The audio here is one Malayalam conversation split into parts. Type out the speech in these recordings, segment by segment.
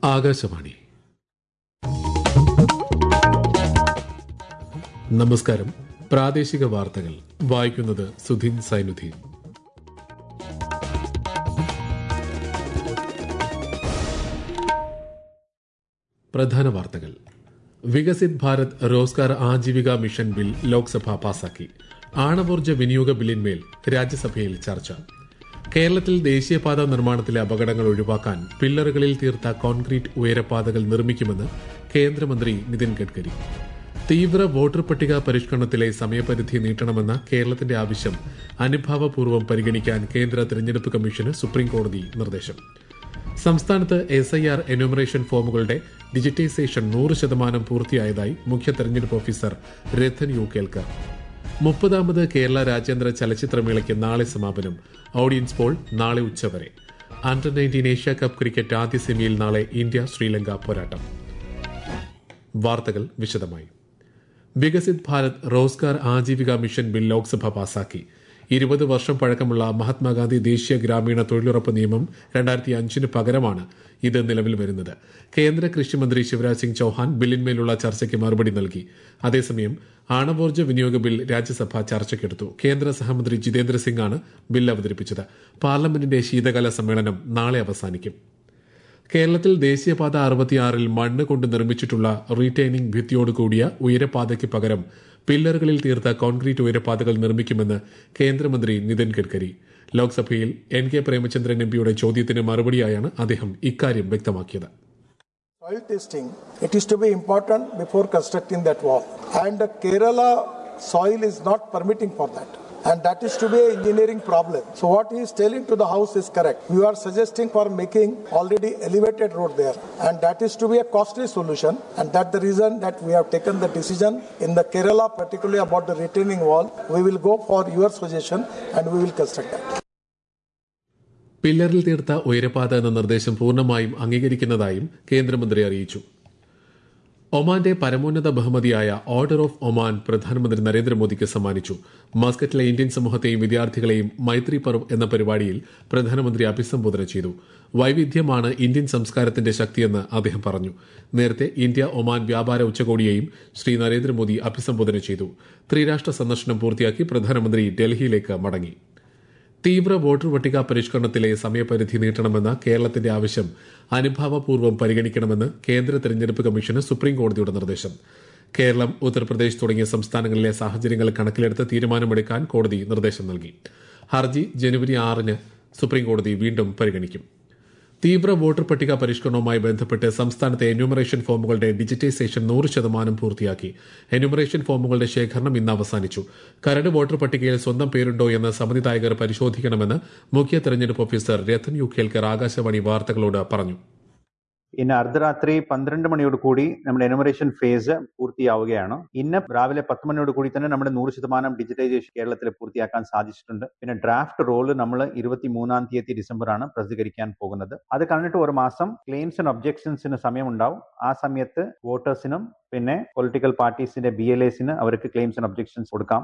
ആകാശവാണി നമസ്കാരം പ്രാദേശിക വാർത്തകൾ വായിക്കുന്നത് സുധീൻ സൈനുദ്ദീൻ പ്രധാന വാർത്തകൾ വികസിത് ഭാരത് റോസ്ഗാർ ആജീവിക മിഷൻ ബിൽ ലോക്സഭ പാസാക്കി ആണവോർജ്ജ വിനിയോഗ ബില്ലിന്മേൽ രാജ്യസഭയിൽ ചർച്ച കേരളത്തിൽ ദേശീയപാത നിർമ്മാണത്തിലെ അപകടങ്ങൾ ഒഴിവാക്കാൻ പില്ലറുകളിൽ തീർത്ത കോൺക്രീറ്റ് ഉയരപാതകൾ നിർമ്മിക്കുമെന്ന് കേന്ദ്രമന്ത്രി നിതിൻ ഗഡ്കരി തീവ്ര വോട്ടർ പട്ടിക പരിഷ്കരണത്തിലെ സമയപരിധി നീട്ടണമെന്ന കേരളത്തിന്റെ ആവശ്യം അനുഭാവപൂർവ്വം പരിഗണിക്കാൻ കേന്ദ്ര തെരഞ്ഞെടുപ്പ് കമ്മീഷന് സുപ്രീംകോടതി നിർദ്ദേശം സംസ്ഥാനത്ത് എസ് ഐ ആർ എന്യൂമറേഷൻ ഫോമുകളുടെ ഡിജിറ്റൈസേഷൻ നൂറ് ശതമാനം പൂർത്തിയായതായി മുഖ്യ തെരഞ്ഞെടുപ്പ് ഓഫീസർ രഥൻ യു കേൽക്കർ മുപ്പതാമത് കേരള രാജ്യാന്തര ചലച്ചിത്രമേളയ്ക്ക് നാളെ സമാപനം ഓഡിയൻസ് പോൾ നാളെ ഉച്ചവരെ under nineteen Asia cup cricket ആദ്യ സെമിയിൽ നാളെ ഇന്ത്യ ശ്രീലങ്ക പോരാട്ടം വാർത്തകൾ വിശദമായി വികസിത് ഭാരത് റോസ്ഗാർ ആജീവിക മിഷൻ ബിൽ ലോക്സഭ പാസാക്കി ഇരുപത് വർഷം പഴക്കമുള്ള മഹാത്മാഗാന്ധി ദേശീയ ഗ്രാമീണ തൊഴിലുറപ്പ് നിയമം രണ്ടായിരത്തി അഞ്ചിന് പകരമാണ് ഇത് നിലവിൽ വരുന്നത് കേന്ദ്ര കൃഷിമന്ത്രി ശിവരാജ് സിംഗ് ചൌഹാൻ ബില്ലിന്മേലുള്ള ചർച്ചയ്ക്ക് മറുപടി നൽകി അതേസമയം ആണവോർജ്ജ വിനിയോഗ ബിൽ രാജ്യസഭ ചർച്ചയ്ക്കെടുത്തു കേന്ദ്ര സഹമന്ത്രി ജിതേന്ദ്ര സിംഗ് ആണ് ബിൽ അവതരിപ്പിച്ചത് പാർലമെന്റിന്റെ ശീതകാല സമ്മേളനം നാളെ അവസാനിക്കും കേരളത്തിൽ ദേശീയപാത അറുപത്തിയാറിൽ മണ്ണ് കൊണ്ട് നിർമ്മിച്ചിട്ടുള്ള റീറ്റൈനിംഗ് ഭിത്തിയോട് കൂടിയ ഉയരപാതയ്ക്ക് പകരം പില്ലറുകളിൽ തീർത്ത കോൺക്രീറ്റ് ഉയരപാതകൾ നിർമ്മിക്കുമെന്ന് കേന്ദ്രമന്ത്രി നിതിൻ ഗഡ്കരി ലോക്സഭയിൽ എൻ കെ പ്രേമചന്ദ്രൻ എംപിയുടെ ചോദ്യത്തിന് മറുപടിയായാണ് അദ്ദേഹം ഇക്കാര്യം വ്യക്തമാക്കിയത് Soil testing, it is to be important before constructing that wall. And uh, Kerala soil is not permitting for that. And that is to be an engineering problem. So what he is telling to the house is correct. We are suggesting for making already elevated road there. And that is to be a costly solution. And that the reason that we have taken the decision in the Kerala, particularly about the retaining wall. We will go for your suggestion and we will construct that. പില്ലറിൽ തീർത്ത ഉയരപാത എന്ന നിർദ്ദേശം പൂർണ്ണമായും അംഗീകരിക്കുന്നതായും കേന്ദ്രമന്ത്രി അറിയിച്ചു ഒമാന്റെ പരമോന്നത ബഹുമതിയായ ഓർഡർ ഓഫ് ഒമാൻ പ്രധാനമന്ത്രി നരേന്ദ്രമോദിക്ക് സമ്മാനിച്ചു മസ്കറ്റിലെ ഇന്ത്യൻ സമൂഹത്തെയും വിദ്യാർത്ഥികളെയും മൈത്രി പർവ് എന്ന പരിപാടിയിൽ പ്രധാനമന്ത്രി അഭിസംബോധന ചെയ്തു വൈവിധ്യമാണ് ഇന്ത്യൻ സംസ്കാരത്തിന്റെ ശക്തിയെന്ന് അദ്ദേഹം പറഞ്ഞു നേരത്തെ ഇന്ത്യ ഒമാൻ വ്യാപാര ഉച്ചകോടിയെയും ശ്രീ നരേന്ദ്രമോദി അഭിസംബോധന ചെയ്തു ത്രിരാഷ്ട്ര സന്ദർശനം പൂർത്തിയാക്കി പ്രധാനമന്ത്രി ഡൽഹിയിലേക്ക് മടങ്ങി തീവ്ര വോട്ടർ പട്ടിക പരിഷ്കരണത്തിലെ സമയപരിധി നീട്ടണമെന്ന കേരളത്തിന്റെ ആവശ്യം അനുഭാവപൂർവ്വം പരിഗണിക്കണമെന്ന് കേന്ദ്ര തെരഞ്ഞെടുപ്പ് കമ്മീഷന് സുപ്രീംകോടതിയുടെ നിർദ്ദേശം കേരളം ഉത്തർപ്രദേശ് തുടങ്ങിയ സംസ്ഥാനങ്ങളിലെ സാഹചര്യങ്ങൾ കണക്കിലെടുത്ത് തീരുമാനമെടുക്കാൻ കോടതി നിർദ്ദേശം നൽകി ഹർജി ജനുവരി ആറിന് സുപ്രീംകോടതി വീണ്ടും പരിഗണിക്കും തീവ്ര വോട്ടർ പട്ടിക പരിഷ്കരണവുമായി ബന്ധപ്പെട്ട് സംസ്ഥാനത്തെ എന്യൂമറേഷൻ ഫോമുകളുടെ ഡിജിറ്റൈസേഷൻ നൂറ് ശതമാനം പൂർത്തിയാക്കി എന്യൂമറേഷൻ ഫോമുകളുടെ ശേഖരണം ഇന്ന് അവസാനിച്ചു കരട് വോട്ടർ പട്ടികയിൽ സ്വന്തം പേരുണ്ടോ എന്ന് സമിതിദായകർ പരിശോധിക്കണമെന്ന് മുഖ്യ തെരഞ്ഞെടുപ്പ് ഓഫീസർ രത്തൻ യു കേൽക്കർ ആകാശവാണി വാർത്തകളോട് പറഞ്ഞു ഇന്ന് അർദ്ധരാത്രി പന്ത്രണ്ട് മണിയോട് കൂടി നമ്മുടെ എനുമറേഷൻ ഫേസ് പൂർത്തിയാവുകയാണ് ഇന്ന് രാവിലെ പത്ത് മണിയോട് കൂടി തന്നെ നമ്മുടെ നൂറ് ശതമാനം ഡിജിറ്റൈസേഷൻ കേരളത്തിൽ പൂർത്തിയാക്കാൻ സാധിച്ചിട്ടുണ്ട് പിന്നെ ഡ്രാഫ്റ്റ് റോള് നമ്മൾ ഇരുപത്തി മൂന്നാം തീയതി ഡിസംബർ ആണ് പ്രസിദ്ധീകരിക്കാൻ പോകുന്നത് അത് കഴിഞ്ഞിട്ട് ഒരു മാസം ക്ലെയിംസ് ആൻഡ് ഒബ്ജെക്ഷൻസിന് സമയമുണ്ടാവും ആ സമയത്ത് വോട്ടേഴ്സിനും പിന്നെ പൊളിറ്റിക്കൽ പാർട്ടീസിന്റെ ബി എൽ എസിന് അവർക്ക് ക്ലെയിംസ് ആൻഡ് ഒബ്ജെക്ഷൻസ് കൊടുക്കാം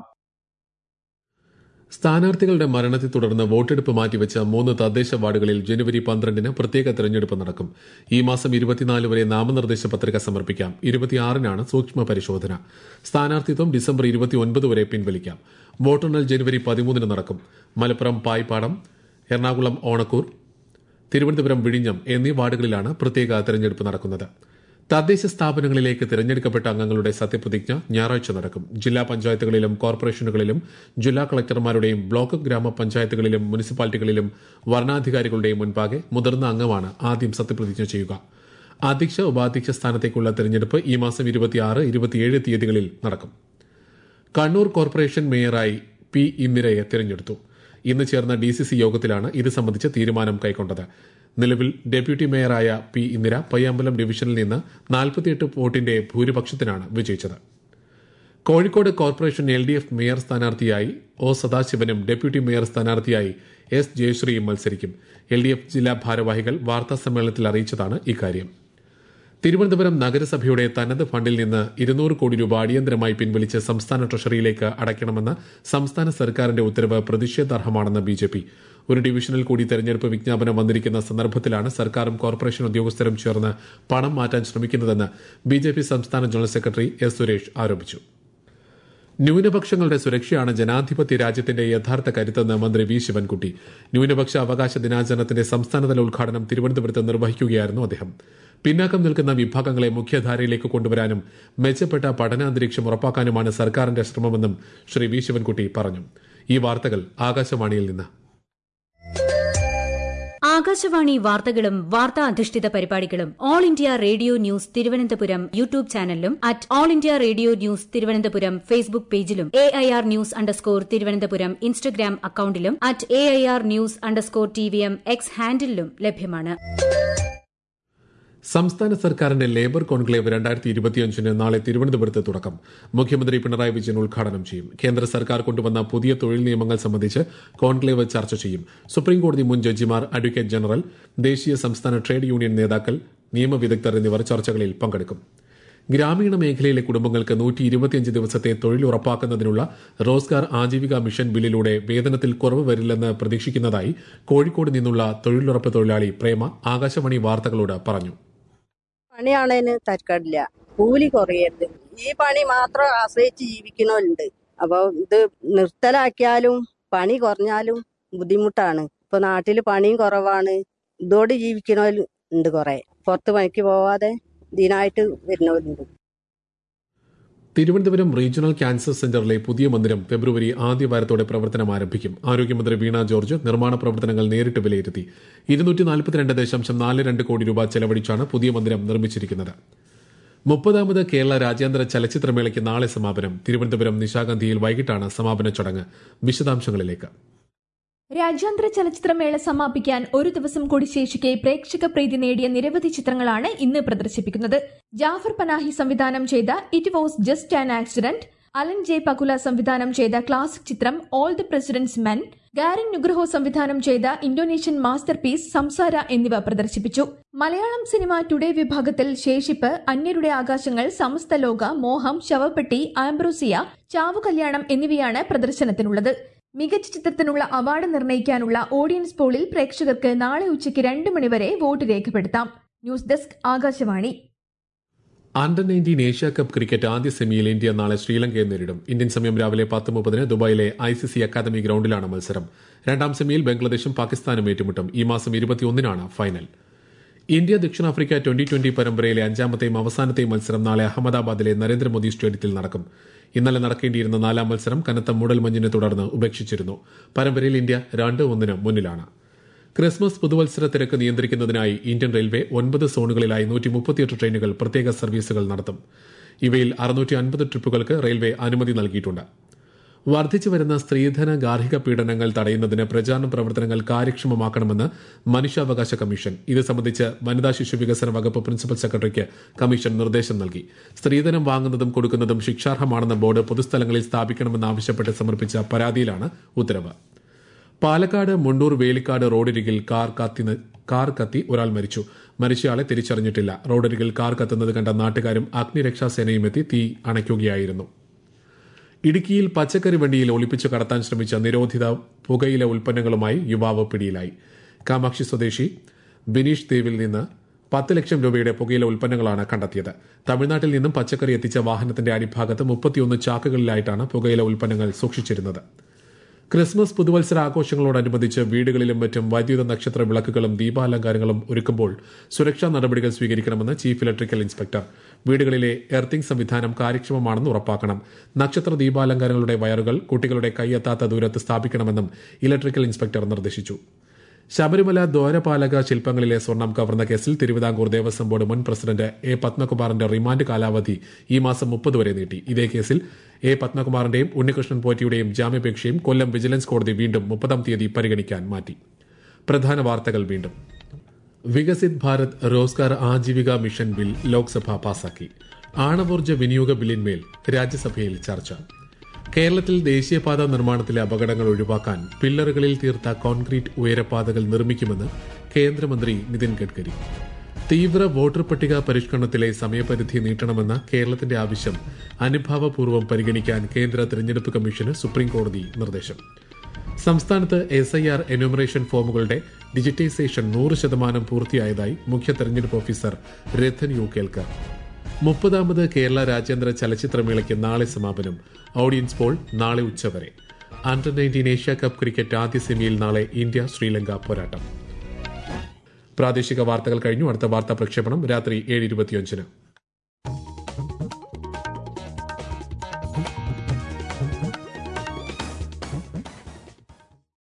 സ്ഥാനാർത്ഥികളുടെ മരണത്തെ തുടർന്ന് വോട്ടെടുപ്പ് മാറ്റിവെച്ച മൂന്ന് തദ്ദേശ വാർഡുകളിൽ ജനുവരി പന്ത്രണ്ടിന് പ്രത്യേക തെരഞ്ഞെടുപ്പ് നടക്കും ഈ മാസം ഇരുപത്തിനാല് വരെ നാമനിർദ്ദേശ പത്രിക സമർപ്പിക്കാം ഇരുപത്തിയാറിനാണ് സൂക്ഷ്മ പരിശോധന സ്ഥാനാർത്ഥിത്വം ഡിസംബർ ഇരുപത്തിയൊൻപത് വരെ പിൻവലിക്കാം വോട്ടെണ്ണൽ ജനുവരി പതിമൂന്നിന് നടക്കും മലപ്പുറം പായ്പാടം എറണാകുളം ഓണക്കൂർ തിരുവനന്തപുരം വിഴിഞ്ഞം എന്നീ വാർഡുകളിലാണ് പ്രത്യേക തെരഞ്ഞെടുപ്പ് നടക്കുന്നത് തദ്ദേശ സ്ഥാപനങ്ങളിലേക്ക് തിരഞ്ഞെടുക്കപ്പെട്ട അംഗങ്ങളുടെ സത്യപ്രതിജ്ഞ ഞായറാഴ്ച നടക്കും ജില്ലാ പഞ്ചായത്തുകളിലും കോർപ്പറേഷനുകളിലും ജില്ലാ കളക്ടർമാരുടെയും ബ്ലോക്ക് ഗ്രാമപഞ്ചായത്തുകളിലും മുനിസിപ്പാലിറ്റികളിലും വരണാധികാരികളുടെയും മുൻപാകെ മുതിർന്ന അംഗമാണ് ആദ്യം സത്യപ്രതിജ്ഞ ചെയ്യുക അധ്യക്ഷ ഉപാധ്യക്ഷ സ്ഥാനത്തേക്കുള്ള തെരഞ്ഞെടുപ്പ് ഈ മാസം ഇരുപത്തിയാറ് ഇരുപത്തിയേഴ് തീയതികളിൽ നടക്കും കണ്ണൂർ കോർപ്പറേഷൻ മേയറായി പി ഇന്ദിരയെ തിരഞ്ഞെടുത്തു ഇന്ന് ചേർന്ന ഡി സി സി യോഗത്തിലാണ് ഇത് സംബന്ധിച്ച തീരുമാനം കൈക്കൊണ്ടത് നിലവിൽ ഡെപ്യൂട്ടി മേയറായ പി ഇന്ദിര പയ്യാമ്പലം ഡിവിഷനിൽ നിന്ന് നാൽപ്പത്തിയെട്ട് വോട്ടിന്റെ ഭൂരിപക്ഷത്തിനാണ് വിജയിച്ചത് Kozhikode corporation L D F mayor സ്ഥാനാർത്ഥിയായി ഒ സദാശിവനും ഡെപ്യൂട്ടി മേയർ സ്ഥാനാർത്ഥിയായി എസ് ജയശ്രീയും മത്സരിക്കും എൽ ഡി എഫ് ജില്ലാ ഭാരവാഹികൾ വാർത്താ സമ്മേളനത്തിൽ അറിയിച്ചതാണ് ഇക്കാര്യം തിരുവനന്തപുരം നഗരസഭയുടെ തനത് ഫണ്ടിൽ നിന്ന് ഇരുന്നൂറ് കോടി രൂപ അടിയന്തരമായി പിൻവലിച്ച് സംസ്ഥാന ട്രഷറിയിലേക്ക് അടയ്ക്കണമെന്ന സംസ്ഥാന സർക്കാരിന്റെ ഉത്തരവ് പ്രതിഷേധാർഹമാണെന്ന് ബി ജെ പി ഒരു ഡിവിഷനിൽ കൂടി തെരഞ്ഞെടുപ്പ് വിജ്ഞാപനം വന്നിരിക്കുന്ന സന്ദർഭത്തിലാണ് സർക്കാരും കോർപ്പറേഷൻ ഉദ്യോഗസ്ഥരും ചേർന്ന് പണം മാറ്റാൻ ശ്രമിക്കുന്നതെന്ന് ബി ജെ പി സംസ്ഥാന ജനറൽ സെക്രട്ടറി എസ് സുരേഷ് ആരോപിച്ചു ന്യൂനപക്ഷങ്ങളുടെ സുരക്ഷയാണ് ജനാധിപത്യ രാജ്യത്തിന്റെ യഥാർത്ഥ കരുത്തെന്ന് മന്ത്രി വി ശിവൻകുട്ടി ന്യൂനപക്ഷ അവകാശ ദിനാചരണത്തിന്റെ സംസ്ഥാനതല ഉദ്ഘാടനം തിരുവനന്തപുരത്ത് നിർവഹിക്കുകയായിരുന്നു അദ്ദേഹം പിന്നാക്കം നിൽക്കുന്ന വിഭാഗങ്ങളെ മുഖ്യധാരയിലേക്ക് കൊണ്ടുവരാനും മെച്ചപ്പെട്ട പഠനാന്തരീക്ഷം ഉറപ്പാക്കാനുമാണ് സർക്കാരിന്റെ ശ്രമമെന്നും ശ്രീ വി ശിവൻകുട്ടി പറഞ്ഞു ഈ വാർത്തകൾ ആകാശവാണിയിൽ നിന്ന് ആകാശവാണി വാർത്തകളും വാർത്താ അധിഷ്ഠിത പരിപാടികളും All India Radio news Thiruvananthapuram YouTube ചാനലിലും at All India Radio news Thiruvananthapuram Facebook പേജിലും A I R news underscore Thiruvananthapuram Instagram അക്കൌണ്ടിലും at A I R news underscore T V M X ഹാൻഡിലും ലഭ്യമാണ് സംസ്ഥാന സർക്കാരിന്റെ ലേബർ കോൺക്ലേവ് രണ്ടായിരത്തി ഇരുപത്തിയഞ്ചിന് നാളെ തിരുവനന്തപുരത്ത് തുടക്കം മുഖ്യമന്ത്രി പിണറായി വിജയൻ ഉദ്ഘാടനം ചെയ്യും കേന്ദ്ര സർക്കാർ കൊണ്ടുവന്ന പുതിയ തൊഴിൽ നിയമങ്ങൾ സംബന്ധിച്ച് കോൺക്ലേവ് ചർച്ച ചെയ്യും സുപ്രീംകോടതി മുൻ ജഡ്ജിമാർ അഡ്വക്കേറ്റ് ജനറൽ ദേശീയ സംസ്ഥാന ട്രേഡ് യൂണിയൻ നേതാക്കൾ നിയമവിദഗ്ധർ എന്നിവർ ചർച്ചകളിൽ പങ്കെടുക്കും ഗ്രാമീണ മേഖലയിലെ കുടുംബങ്ങൾക്ക് നൂറ്റി ഇരുപത്തിയഞ്ച് ദിവസത്തെ തൊഴിൽ ഉറപ്പാക്കുന്നതിനുള്ള റോസ്ഗാർ ആജീവിക മിഷൻ ബില്ലിലൂടെ വേതനത്തിൽ കുറവ് വരില്ലെന്ന് പ്രതീക്ഷിക്കുന്നതായി കോഴിക്കോട് നിന്നുള്ള തൊഴിലുറപ്പ് തൊഴിലാളി പ്രേമ ആകാശവാണി വാർത്തകളോട് പറഞ്ഞു പണിയാണേന് തരക്കടില്ല കൂലി കുറയരുത് ഈ പണി മാത്രം ആശ്രയിച്ച് ജീവിക്കണവരുണ്ട് അപ്പൊ ഇത് നിർത്തലാക്കിയാലും പണി കുറഞ്ഞാലും ബുദ്ധിമുട്ടാണ് ഇപ്പൊ നാട്ടില് പണിയും കുറവാണ് ഇതോട് ജീവിക്കണവർ ഉണ്ട് കുറെ പുറത്ത് പണിക്ക് പോവാതെ ഇതിനായിട്ട് വരുന്നവരുണ്ട് തിരുവനന്തപുരം റീജിയണൽ ക്യാൻസർ സെന്ററിലെ പുതിയ മന്ദിരം ഫെബ്രുവരി ആദ്യ വാരത്തോടെ പ്രവർത്തനം ആരംഭിക്കും ആരോഗ്യമന്ത്രി വീണ ജോർജ് നിർമ്മാണ പ്രവർത്തനങ്ങൾ നേരിട്ട് വിലയിരുത്തി ഇരുന്നൂറ്റി നാൽപ്പത്തിരണ്ട് ദശാംശം നാല് രണ്ട് കോടി രൂപ ചെലവഴിച്ചാണ് പുതിയ മന്ദിരം നിർമ്മിച്ചിരിക്കുന്നത് മുപ്പതാമത് കേരള രാജ്യാന്തര ചലച്ചിത്രമേളയ്ക്ക് നാളെ സമാപനം തിരുവനന്തപുരം നിശാഗന്ധിയിൽ വൈകിട്ടാണ് സമാപന ചടങ്ങ് വിശദാംശങ്ങളിലേക്ക് രാജ്യാന്തര ചലച്ചിത്രമേള സമാപിക്കാൻ ഒരു ദിവസം കൂടി ശേഷിക്കെ പ്രേക്ഷക പ്രീതി നേടിയ നിരവധി ചിത്രങ്ങളാണ് ഇന്ന് പ്രദർശിപ്പിക്കുന്നത് ജാഫർ പനാഹി സംവിധാനം ചെയ്ത it was just an accident Alan J Pakula സംവിധാനം ചെയ്ത ക്ലാസിക് ചിത്രം all the president's men Garin Nugroho സംവിധാനം ചെയ്ത ഇന്തോനേഷ്യൻ മാസ്റ്റർ പീസ് സംസാര എന്നിവ പ്രദർശിപ്പിച്ചു മലയാളം സിനിമ ടുഡേ വിഭാഗത്തിൽ ശേഷിപ്പ് അന്യരുടെ ആകാശങ്ങൾ സമസ്ത ലോക മോഹം ശവപ്പെട്ടി ആംബ്രോസിയ ചാവു കല്യാണം എന്നിവയാണ് പ്രദർശനത്തിനുള്ളത് മികച്ച ചിത്രത്തിനുള്ള അവാർഡ് നിർണ്ണയിക്കാനുള്ള ഓഡിയൻസ് പോളിൽ പ്രേക്ഷകർക്ക് നാളെ ഉച്ചയ്ക്ക് രണ്ട് മണിവരെ വോട്ട് രേഖപ്പെടുത്താം news desk Akashvani under nineteen Asia cup cricket ആദ്യ സെമിയിൽ ഇന്ത്യ നാളെ ശ്രീലങ്കയെ നേരിടും ഇന്ത്യൻ സമയം രാവിലെ പത്ത് മുപ്പതിന് ദുബായിലെ ഐ സി സി അക്കാദമി ഗ്രൌണ്ടിലാണ് മത്സരം രണ്ടാം സെമിയിൽ ബംഗ്ലാദേശും പാകിസ്ഥാനും ഏറ്റുമുട്ടും ഈ മാസം ഇരുപത്തിയൊന്നിനാണ് ഫൈനൽ ഇന്ത്യ ദക്ഷിണാഫ്രിക്ക ട്വന്റി ട്വന്റി പരമ്പരയിലെ അഞ്ചാമത്തെയും അവസാനത്തെയും മത്സരം നാളെ അഹമ്മദാബാദിലെ നരേന്ദ്രമോദി സ്റ്റേഡിയത്തിൽ നടക്കും ഇന്നലെ നടക്കേണ്ടിയിരുന്ന നാലാം മത്സരം കനത്ത മൂടൽമഞ്ഞിനെ തുടർന്ന് ഉപേക്ഷിച്ചിരുന്നു പരമ്പരയിൽ ഇന്ത്യ രണ്ട് ഒന്നിന് മുന്നിലാണ് ക്രിസ്മസ് പുതുവത്സര തിരക്ക് നിയന്ത്രിക്കുന്നതിനായി ഇന്ത്യൻ റെയിൽവേ ഒൻപത് സോണുകളിലായി നൂറ്റി മുപ്പത്തിയെട്ട് ട്രെയിനുകൾ പ്രത്യേക സർവീസുകൾ നടത്തും ഇവയിൽ അറുന്നൂറ്റി അൻപത് ട്രിപ്പുകൾക്ക് റെയിൽവേ അനുമതി നൽകിയിട്ടുണ്ട് വർദ്ധിച്ചു വരുന്ന സ്ത്രീധന ഗാർഹിക പീഡനങ്ങൾ തടയുന്നതിന് പ്രചാരണ പ്രവർത്തനങ്ങൾ കാര്യക്ഷമമാക്കണമെന്ന് മനുഷ്യാവകാശ കമ്മീഷൻ ഇത് സംബന്ധിച്ച് വനിതാ ശിശു വികസന വകുപ്പ് പ്രിൻസിപ്പൽ സെക്രട്ടറിക്ക് കമ്മീഷൻ നിർദ്ദേശം നൽകി സ്ത്രീധനം വാങ്ങുന്നതും കൊടുക്കുന്നതും ശിക്ഷാർഹമാണെന്ന ബോർഡ് പൊതുസ്ഥലങ്ങളിൽ സ്ഥാപിക്കണമെന്നാവശ്യപ്പെട്ട് സമർപ്പിച്ച പരാതിയിലാണ് ഉത്തരവ് പാലക്കാട് മുണ്ടൂർ വേലിക്കാട് റോഡരികിൽ കാർ കത്തി കാർ കത്തി ഒരാൾ മരിച്ചു മരിച്ചയാളെ തിരിച്ചറിഞ്ഞിട്ടില്ല റോഡരികിൽ കാർ കത്തുന്നത് കണ്ട നാട്ടുകാരും അഗ്നിരക്ഷാസേനയും എത്തി തീ അണയ്ക്കുകയായിരുന്നു ഇടുക്കിയിൽ പച്ചക്കറി വണ്ടിയിൽ ഒളിപ്പിച്ചു കടത്താൻ ശ്രമിച്ച നിരോധിത പുകയില ഉൽപ്പന്നങ്ങളുമായി യുവാവ് പിടിയിലായി കാമാക്ഷി സ്വദേശി ബിനീഷ് ദേവിൽ നിന്ന് പത്ത് ലക്ഷം രൂപയുടെ പുകയില ഉൽപ്പന്നങ്ങളാണ് കണ്ടെത്തിയത് തമിഴ്നാട്ടിൽ നിന്നും പച്ചക്കറി എത്തിച്ച വാഹനത്തിന്റെ അടിഭാഗത്ത് മുപ്പത്തിയൊന്ന് ചാക്കുകളിലായിട്ടാണ് പുകയില ഉൽപ്പന്നങ്ങൾ സൂക്ഷിച്ചിരുന്നത് ക്രിസ്മസ് പുതുവത്സര ആഘോഷങ്ങളോടനുബന്ധിച്ച് വീടുകളിലും മറ്റും വൈദ്യുത നക്ഷത്ര വിളക്കുകളും ദീപാലങ്കാരങ്ങളും ഒരുക്കുമ്പോൾ സുരക്ഷാ നടപടികൾ സ്വീകരിക്കണമെന്ന് ചീഫ് ഇലക്ട്രിക്കൽ ഇൻസ്പെക്ടർ വീടുകളിലെ എർത്തിംഗ് സംവിധാനം കാര്യക്ഷമമാണെന്ന് ഉറപ്പാക്കണം നക്ഷത്ര ദീപാലങ്കാരങ്ങളുടെ വയറുകൾ കുട്ടികളുടെ കൈയെത്താത്ത ദൂരത്ത് സ്ഥാപിക്കണമെന്നും ഇലക്ട്രിക്കൽ ഇൻസ്പെക്ടർ നിർദ്ദേശിച്ചു ശബരിമല ദ്വാരപാലക ശില്പങ്ങളിലെ സ്വർണം കവർന്ന കേസിൽ തിരുവിതാംകൂർ ദേവസ്വം ബോർഡ് മുൻ പ്രസിഡന്റ് എ പത്മകുമാറിന്റെ റിമാൻഡ് കാലാവധി ഈ മാസം മുപ്പത് വരെ നീട്ടി ഇതേ കേസിൽ എ പത്മകുമാറിന്റെയും ഉണ്ണികൃഷ്ണൻ പോറ്റിയുടെയും ജാമ്യാപേക്ഷയും കൊല്ലം വിജിലൻസ് കോടതി വീണ്ടും മുപ്പതാം തീയതി പരിഗണിക്കാൻ മാറ്റി പ്രധാന വാർത്തകൾ വീണ്ടും വികസിത് ഭാരത് റോസ്ഗാർ ആജീവിക മിഷൻ ബിൽ ലോക്സഭ പാസാക്കി ആണവോർജ്ജ വിനിയോഗ ബില്ലിന്മേൽ രാജ്യസഭയിൽ ചർച്ച കേരളത്തിൽ ദേശീയപാത നിർമ്മാണത്തിലെ അപകടങ്ങൾ ഒഴിവാക്കാൻ പില്ലറുകളിൽ തീർത്ത കോൺക്രീറ്റ് ഉയരപാതകൾ നിർമ്മിക്കുമെന്ന് കേന്ദ്രമന്ത്രി നിതിൻ ഗഡ്കരി തീവ്ര വോട്ടർ പട്ടിക പരിഷ്കരണത്തിലെ സമയപരിധി നീട്ടണമെന്ന കേരളത്തിന്റെ ആവശ്യം അനുഭാവപൂർവ്വം പരിഗണിക്കാൻ കേന്ദ്ര തെരഞ്ഞെടുപ്പ് കമ്മീഷന് സുപ്രീംകോടതി നിർദ്ദേശം സംസ്ഥാനത്ത് എസ് ഐ ആർ എന്യൂമറേഷൻ ഫോമുകളുടെ ഡിജിറ്റൈസേഷൻ നൂറ് ശതമാനം പൂർത്തിയായതായി മുഖ്യ തെരഞ്ഞെടുപ്പ് ഓഫീസർ രഥൻ യു കേൽക്കർ മുപ്പതാമത് കേരള രാജ്യാന്തര ചലച്ചിത്രമേളയ്ക്ക് നാളെ സമാപനം ഓഡിയൻസ് പോൾ നാളെ ഉച്ചവരെ under nineteen Asia cup cricket ആദ്യ സെമിയിൽ നാളെ ഇന്ത്യ ശ്രീലങ്ക പോരാട്ടം പ്രാദേശിക വാർത്തകൾ കഴിഞ്ഞു അടുത്ത വാർത്താ പ്രക്ഷേപണം രാത്രി ഏഴ് ഇരുപത്തിയഞ്ചിന്